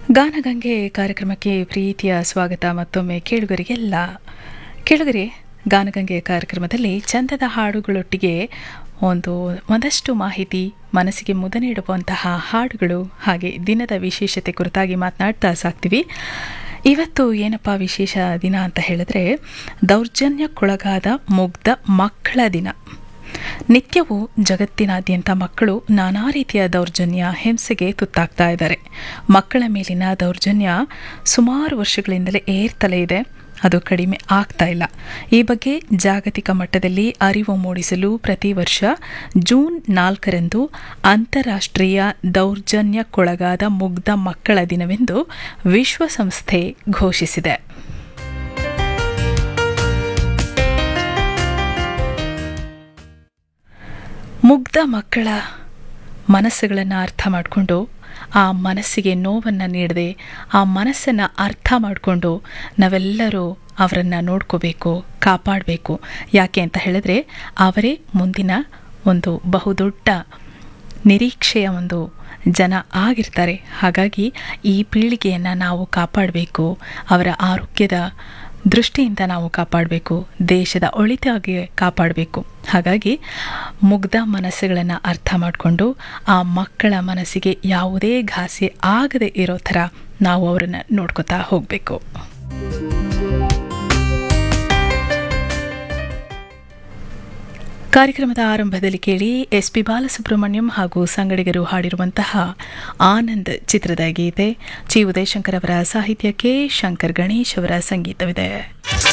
ಗಾನಗಂಗೆ ಕಾರ್ಯಕ್ರಮಕ್ಕೆ ಪ್ರೀತಿಯ ಸ್ವಾಗತ ಮತ್ತೊಮ್ಮೆ ಕೇಳುಗರಿಗೆಲ್ಲ ಕೇಳುಗರೆ ಗಾನಗಂಗೆ ಕಾರ್ಯಕ್ರಮದಲ್ಲಿ ಚಂದದ ಹಾಡುಗಳೊಟ್ಟಿಗೆ ಒಂದು ಒಂದಷ್ಟು ಮಾಹಿತಿ ಮನಸ್ಸಿಗೆ ಮುದ ನೀಡುವಂತಹ ಹಾಡುಗಳು ಹಾಗೆ ದಿನದ ವಿಶೇಷತೆ ಕುರಿತಾಗಿ ಮಾತನಾಡ್ತಾ ಸಾಕ್ತೀವಿ ಇವತ್ತು ಏನಪ್ಪ ವಿಶೇಷ ದಿನ ಅಂತ ಹೇಳಿದ್ರೆ ದೌರ್ಜನ್ಯಕ್ಕೊಳಗಾದ ಮುಗ್ಧ ಮಕ್ಕಳ ದಿನ ನಿತ್ಯವೂ ಜಗತ್ತಿನಾದ್ಯಂತ ಮಕ್ಕಳು ನಾನಾ ರೀತಿಯ ದೌರ್ಜನ್ಯ ಹಿಂಸೆಗೆ ತುತ್ತಾಗ್ತಾ ಇದ್ದಾರೆ ಮಕ್ಕಳ ಮೇಲಿನ ದೌರ್ಜನ್ಯ ಸುಮಾರು ವರ್ಷಗಳಿಂದಲೇ ಏರ್ತಲೇ ಇದೆ ಅದು ಕಡಿಮೆ ಆಗ್ತಾ ಇಲ್ಲ ಈ ಬಗ್ಗೆ ಜಾಗತಿಕ ಮಟ್ಟದಲ್ಲಿ ಅರಿವು ಮೂಡಿಸಲು ಪ್ರತಿ ವರ್ಷ ಜೂನ್ ನಾಲ್ಕರಂದು ಅಂತಾರಾಷ್ಟ್ರೀಯ ದೌರ್ಜನ್ಯಕ್ಕೊಳಗಾದ ಮುಗ್ಧ ಮಕ್ಕಳ ದಿನವೆಂದು ವಿಶ್ವಸಂಸ್ಥೆ ಘೋಷಿಸಿದೆ ಮುಗ್ಧ ಮಕ್ಕಳ ಮನಸ್ಸುಗಳನ್ನು ಅರ್ಥ ಮಾಡಿಕೊಂಡು ಆ ಮನಸ್ಸಿಗೆ ನೋವನ್ನು ನೀಡದೆ ಆ ಮನಸ್ಸನ್ನು ಅರ್ಥ ಮಾಡಿಕೊಂಡು ನಾವೆಲ್ಲರೂ ಅವರನ್ನು ನೋಡ್ಕೋಬೇಕು ಕಾಪಾಡಬೇಕು ಯಾಕೆ ಅಂತ ಹೇಳಿದ್ರೆ ಅವರೇ ಮುಂದಿನ ಒಂದು ಬಹುದೊಡ್ಡ ನಿರೀಕ್ಷೆಯ ಒಂದು ಜನ ಆಗಿರ್ತಾರೆ ಹಾಗಾಗಿ ಈ ಪೀಳಿಗೆಯನ್ನು ನಾವು ಕಾಪಾಡಬೇಕು ಅವರ ಆರೋಗ್ಯದ ದೃಷ್ಟಿಯಿಂದ ನಾವು ಕಾಪಾಡಬೇಕು ದೇಶದ ಒಳಿತಾಗಿ ಕಾಪಾಡಬೇಕು ಹಾಗಾಗಿ ಮುಗ್ಧ ಮನಸ್ಸುಗಳನ್ನು ಅರ್ಥ ಮಾಡಿಕೊಂಡು ಆ ಮಕ್ಕಳ ಮನಸ್ಸಿಗೆ ಯಾವುದೇ ಘಾಸಿ ಆಗದೆ ಇರೋ ಥರ ನಾವು ಅವರನ್ನು ನೋಡ್ಕೋತಾ ಹೋಗಬೇಕು ಕಾರ್ಯಕ್ರಮದ ಆರಂಭದಲ್ಲಿ ಕೇಳಿ ಎಸ್ ಪಿ ಬಾಲಸುಬ್ರಹ್ಮಣ್ಯಂ ಹಾಗೂ ಸಂಗಡಿಗರು ಹಾಡಿರುವಂತಹ ಆನಂದ್ ಚಿತ್ರದ ಗೀತೆ ಚಿ ಉದಯಶಂಕರ್ ಅವರ ಸಾಹಿತ್ಯಕ್ಕೆ ಶಂಕರ್ ಗಣೇಶ್ ಅವರ ಸಂಗೀತವಿದೆ